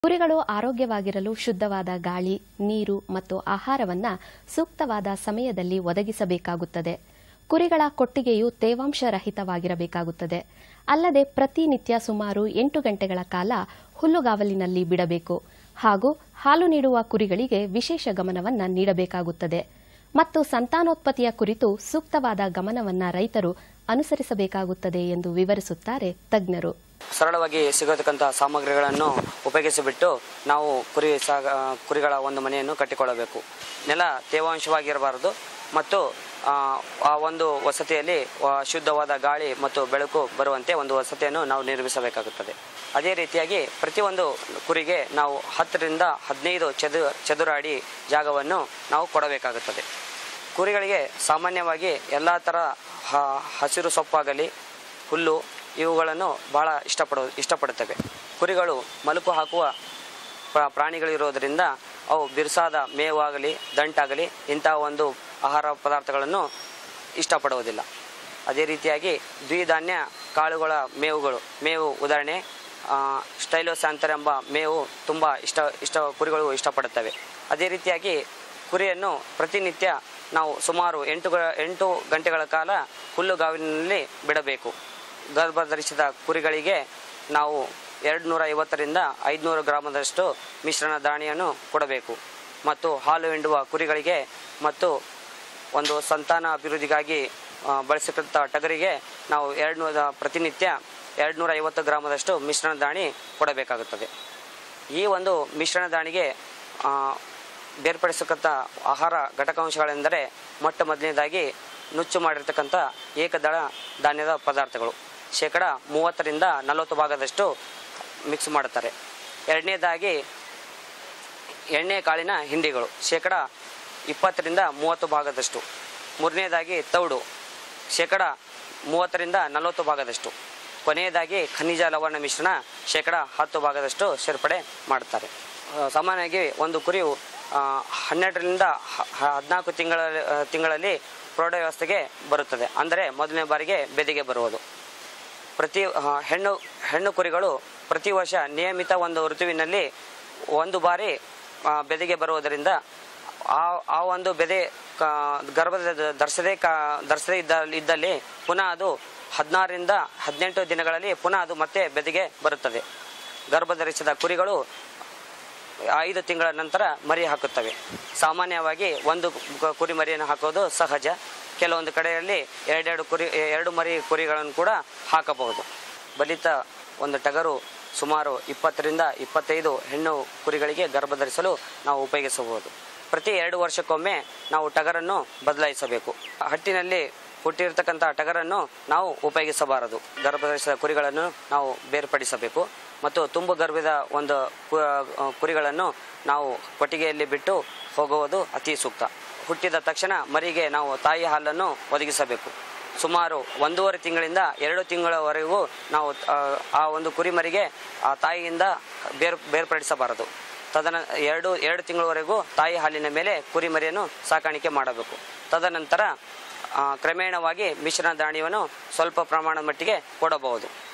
ಕುರಿಗಳು ಆರೋಗ್ಯವಾಗಿರಲು ಶುದ್ಧವಾದ ಗಾಳಿ ನೀರು ಮತ್ತು ಆಹಾರವನ್ನ ಸೂಕ್ತವಾದ ಸಮಯದಲ್ಲಿ ಒದಗಿಸಬೇಕಾಗುತ್ತದೆ ಕುರಿಗಳ ಕೊಟ್ಟಿಗೆಯು ತೇವಾಂಶ ರಹಿತವಾಗಿರಬೇಕಾಗುತ್ತದೆ ಅಲ್ಲದೆ ಪ್ರತಿನಿತ್ಯ ಸುಮಾರು ಎಂಟು ಗಂಟೆಗಳ ಕಾಲ ಹುಲ್ಲುಗಾವಲಿನಲ್ಲಿ ಬಿಡಬೇಕು ಹಾಗೂ ಹಾಲು ನೀಡುವ ಕುರಿಗಳಿಗೆ ವಿಶೇಷ ಗಮನವನ್ನ ನೀಡಬೇಕಾಗುತ್ತದೆ ಮತ್ತು ಸಂತಾನೋತ್ಪತ್ತಿಯ ಕುರಿತು ಸೂಕ್ತವಾದ ಗಮನವನ್ನ ರೈತರು ಅನುಸರಿಸಬೇಕಾಗುತ್ತದೆ ಎಂದು ವಿವರಿಸುತ್ತಾರೆ ತಜ್ಞರು ಸರಳವಾಗಿ ಸಿಗತಕ್ಕಂಥ ಸಾಮಗ್ರಿಗಳನ್ನು ಉಪಯೋಗಿಸಿಬಿಟ್ಟು ನಾವು ಕುರಿ ಸಾಗ ಕುರಿಗಳ ಒಂದು ಮನೆಯನ್ನು ಕಟ್ಟಿಕೊಳ್ಳಬೇಕು ನೆಲ ತೇವಾಂಶವಾಗಿರಬಾರದು ಮತ್ತು ಆ, ಆ ಒಂದು ವಸತಿಯಲ್ಲಿ ಆ, ಶುದ್ಧವಾದ ಗಾಳಿ ಮತ್ತು ಬೆಳಕು ಬರುವಂತೆ ಒಂದು ವಸತಿಯನ್ನು ನಾವು ನಿರ್ಮಿಸಬೇಕಾಗುತ್ತದೆ ಅದೇ ರೀತಿಯಾಗಿ ಪ್ರತಿಯೊಂದು ಕುರಿಗೆ ನಾವು ಹತ್ತರಿಂದ ಹದಿನೈದು ಚದು ಚದುರ ಅಡಿ ಜಾಗವನ್ನು ನಾವು ಕೊಡಬೇಕಾಗುತ್ತದೆ ಕುರಿಗಳಿಗೆ ಸಾಮಾನ್ಯವಾಗಿ ಎಲ್ಲ ಥರ ಹ- ಹಸಿರು ಸೊಪ್ಪಾಗಲಿ ಹುಲ್ಲು ಇವುಗಳನ್ನು ಬಹಳ ಇಷ್ಟಪಡೋ ಇಷ್ಟಪಡುತ್ತವೆ ಕುರಿಗಳು ಮಲುಕು ಹಾಕುವ ಪ್ರ- ಪ್ರಾಣಿಗಳಿರೋದರಿಂದ ಅವು ಬಿರುಸಾದ ಮೇವಾಗಲಿ ದಂಟಾಗಲಿ ಇಂತಹ ಒಂದು ಆಹಾರ ಪದಾರ್ಥಗಳನ್ನು ಇಷ್ಟಪಡುವುದಿಲ್ಲ ಅದೇ ರೀತಿಯಾಗಿ ದ್ವಿಧಾನ್ಯ ಕಾಳುಗಳ ಮೇವುಗಳು ಮೇವು ಉದಾಹರಣೆ ಆ, ಸ್ಟೈಲೋಸ್ಯಾಂಥರ್ ಎಂಬ ಮೇವು ತುಂಬ ಇಷ್ಟ ಇಷ್ಟ ಕುರಿಗಳು ಇಷ್ಟಪಡುತ್ತವೆ ಅದೇ ರೀತಿಯಾಗಿ ಕುರಿಯನ್ನು ಪ್ರತಿನಿತ್ಯ ನಾವು ಸುಮಾರು ಎಂಟು ಗ- ಎಂಟು ಗಂಟೆಗಳ ಕಾಲ ಹುಲ್ಲುಗಾವಿನಲ್ಲಿ ಬಿಡಬೇಕು ಗರ್ಭ ಧರಿಸಿದ ಕುರಿಗಳಿಗೆ ನಾವು ಎರಡು ನೂರ ಐವತ್ತರಿಂದ ಐದುನೂರು ಗ್ರಾಮದಷ್ಟು ಮಿಶ್ರಣ ದಾಣಿಯನ್ನು ಕೊಡಬೇಕು ಮತ್ತು ಹಾಲು ಹಿಂಡುವ ಕುರಿಗಳಿಗೆ ಮತ್ತು ಒಂದು ಸಂತಾನ ಅಭಿವೃದ್ಧಿಗಾಗಿ ಆ, ಬಳಸತಕ್ಕಂಥ ಟಗರಿಗೆ ನಾವು ಎರಡು ನೂರ ಪ್ರತಿನಿತ್ಯ ಎರಡು ನೂರ ಐವತ್ತು ಗ್ರಾಮದಷ್ಟು ಮಿಶ್ರಣ ದಾಣಿ ಕೊಡಬೇಕಾಗುತ್ತದೆ ಈ ಒಂದು ಮಿಶ್ರಣ ದಾಣಿಗೆ ಆ, ಬೇರ್ಪಡಿಸತಕ್ಕಂಥ ಆಹಾರ ಘಟಕಾಂಶಗಳೆಂದರೆ ಮೊಟ್ಟ ಮೊದಲನೇದಾಗಿ ನುಚ್ಚು ಮಾಡಿರ್ತಕ್ಕಂಥ ಏಕದಳ ಧಾನ್ಯದ ಪದಾರ್ಥಗಳು ಶೇಕಡ ಮೂವತ್ತರಿಂದ ನಲವತ್ತು ಭಾಗದಷ್ಟು ಮಿಕ್ಸ್ ಮಾಡುತ್ತಾರೆ ಎರಡನೇದಾಗಿ ಎಣ್ಣೆ ಕಾಳಿನ ಹಿಂಡಿಗಳು ಶೇಕಡ ಇಪ್ಪತ್ತರಿಂದ ಮೂವತ್ತು ಭಾಗದಷ್ಟು ಮೂರನೇದಾಗಿ ತೌಡು ಶೇಕಡ ಮೂವತ್ತರಿಂದ ನಲವತ್ತು ಭಾಗದಷ್ಟು ಕೊನೆಯದಾಗಿ ಖನಿಜ ಲವಣ ಮಿಶ್ರಣ ಶೇಕಡ ಹತ್ತು ಭಾಗದಷ್ಟು ಸೇರ್ಪಡೆ ಮಾಡುತ್ತಾರೆ ಆ, ಸಾಮಾನ್ಯವಾಗಿ ಒಂದು ಕುರಿಯು ಆ, ಹನ್ನೆರಡರಿಂದ ಹ- ಹ- ಹದಿನಾಲ್ಕು ತಿಂಗಳ ಆ, ತಿಂಗಳಲ್ಲಿ ಪ್ರೌಢ ವ್ಯವಸ್ಥೆಗೆ ಬರುತ್ತದೆ ಅಂದರೆ ಮೊದಲನೇ ಬಾರಿಗೆ ಬೆದಿಗೆ ಬರುವುದು ಪ್ರತಿ ಆ, ಹೆಣ್ಣು ಹೆಣ್ಣು ಕುರಿಗಳು ಪ್ರತಿ ವರ್ಷ ನಿಯಮಿತ ಒಂದು ಋತುವಿನಲ್ಲಿ ಒಂದು ಬಾರಿ ಆ, ಬೆದೆಗೆ ಬರುವುದರಿಂದ ಆ ಆ ಒಂದು ಬೆದೆ ಕ- ಗರ್ಭದ ಧರಿಸದೇ ಕ ಧರಿಸದೇ ಇದ್ದ ಇದ್ದಲ್ಲಿ ಪುನಃ ಅದು ಹದಿನಾರರಿಂದ ಹದಿನೆಂಟು ದಿನಗಳಲ್ಲಿ ಪುನಃ ಅದು ಮತ್ತೆ ಬೆದೆಗೆ ಬರುತ್ತದೆ ಗರ್ಭ ಧರಿಸಿದ ಕುರಿಗಳು ಐದು ತಿಂಗಳ ನಂತರ ಮರಿ ಹಾಕುತ್ತವೆ ಸಾಮಾನ್ಯವಾಗಿ ಒಂದು ಕ- ಕುರಿ ಮರಿಯನ್ನು ಹಾಕೋದು ಸಹಜ ಕೆಲವೊಂದು ಕಡೆಯಲ್ಲಿ ಎರಡೆರಡು ಕುರಿ ಎರಡು ಮರಿ ಕುರಿಗಳನ್ನು ಕೂಡ ಹಾಕಬಹುದು ಬಲಿತ ಒಂದು ಟಗರು ಸುಮಾರು ಇಪ್ಪತ್ತರಿಂದ ಇಪ್ಪತ್ತೈದು ಹೆಣ್ಣು ಕುರಿಗಳಿಗೆ ಗರ್ಭ ಧರಿಸಲು ನಾವು ಉಪಯೋಗಿಸಬಹುದು ಪ್ರತಿ ಎರಡು ವರ್ಷಕ್ಕೊಮ್ಮೆ ನಾವು ಟಗರನ್ನು ಬದಲಾಯಿಸಬೇಕು ಹಟ್ಟಿನಲ್ಲಿ ಹುಟ್ಟಿರ್ತಕ್ಕಂಥ ಟಗರನ್ನು ನಾವು ಉಪಯೋಗಿಸಬಾರದು ಗರ್ಭಧರಿಸಿದ ಕುರಿಗಳನ್ನು ನಾವು ಬೇರ್ಪಡಿಸಬೇಕು ಮತ್ತು ತುಂಬು ಗರ್ಭದ ಒಂದು ಕು- ಕುರಿಗಳನ್ನು ನಾವು ಕೊಟ್ಟಿಗೆಯಲ್ಲಿ ಬಿಟ್ಟು ಹೋಗುವುದು ಅತಿ ಸೂಕ್ತ ಹುಟ್ಟಿದ ತಕ್ಷಣ ಮರಿಗೆ ನಾವು ತಾಯಿ ಹಾಲನ್ನು ಒದಗಿಸಬೇಕು ಸುಮಾರು ಒಂದೂವರೆ ತಿಂಗಳಿಂದ ಎರಡು ತಿಂಗಳವರೆಗೂ ನಾವು ಆ, ಆ ಒಂದು ಕುರಿಮರಿಗೆ ಆ ತಾಯಿಯಿಂದ ಬೇರ್ ಬೇರ್ಪಡಿಸಬಾರದು ತದನ ಎರಡು ಎರಡು ತಿಂಗಳವರೆಗೂ ತಾಯಿ ಹಾಲಿನ ಮೇಲೆ ಕುರಿಮರಿಯನ್ನು ಸಾಕಾಣಿಕೆ ಮಾಡಬೇಕು ತದನಂತರ ಆ, ಕ್ರಮೇಣವಾಗಿ ಮಿಶ್ರಣ ದಾಣಿಯನ್ನು ಸ್ವಲ್ಪ ಪ್ರಮಾಣದ ಮಟ್ಟಿಗೆ ಕೊಡಬಹುದು